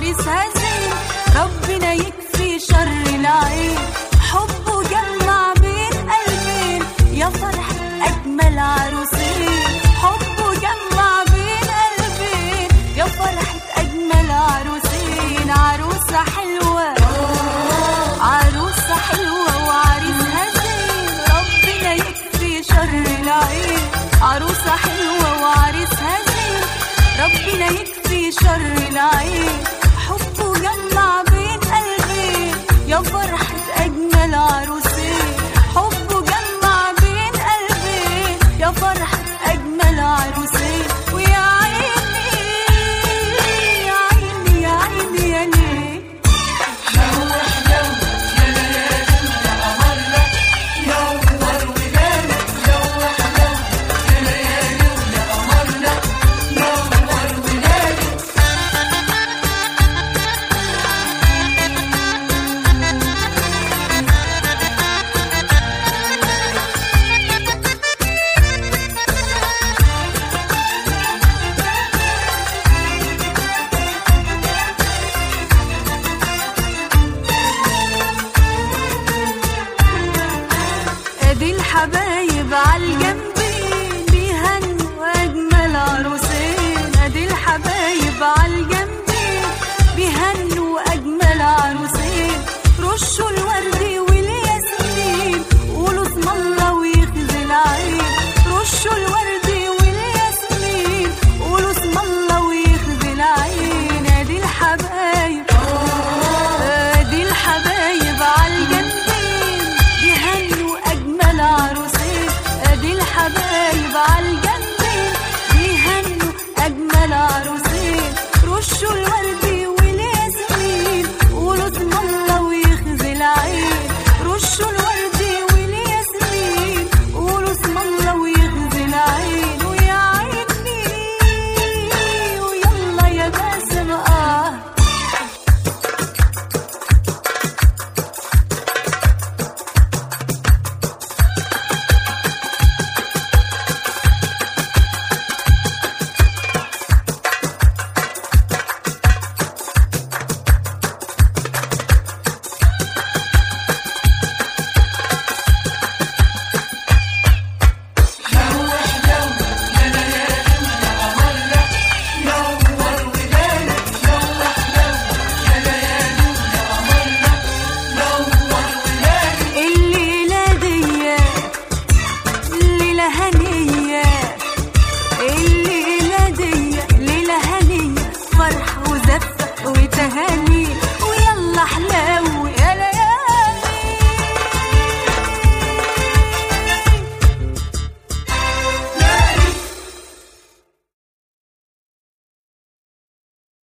وعريسها زين ربنا يكفي شر العين حبه جمع بين قلبين يا فرح أجمل عروسين حبه جمع بين قلبين يا فرح أجمل عروسين عروسة حلوة عروسة حلوة وعريسها زين ربنا يكفي شر العين عروسة حلوة وعريسها زين ربنا يكفي شر العين حبه جمع بين قلبين يا فرحة أجمل عروسين حبه جمع بين قلبين يا فرحة أجمل عروسين ويا عيني يا عيني يا عيني يا ليل ادي الحبايب عالجنة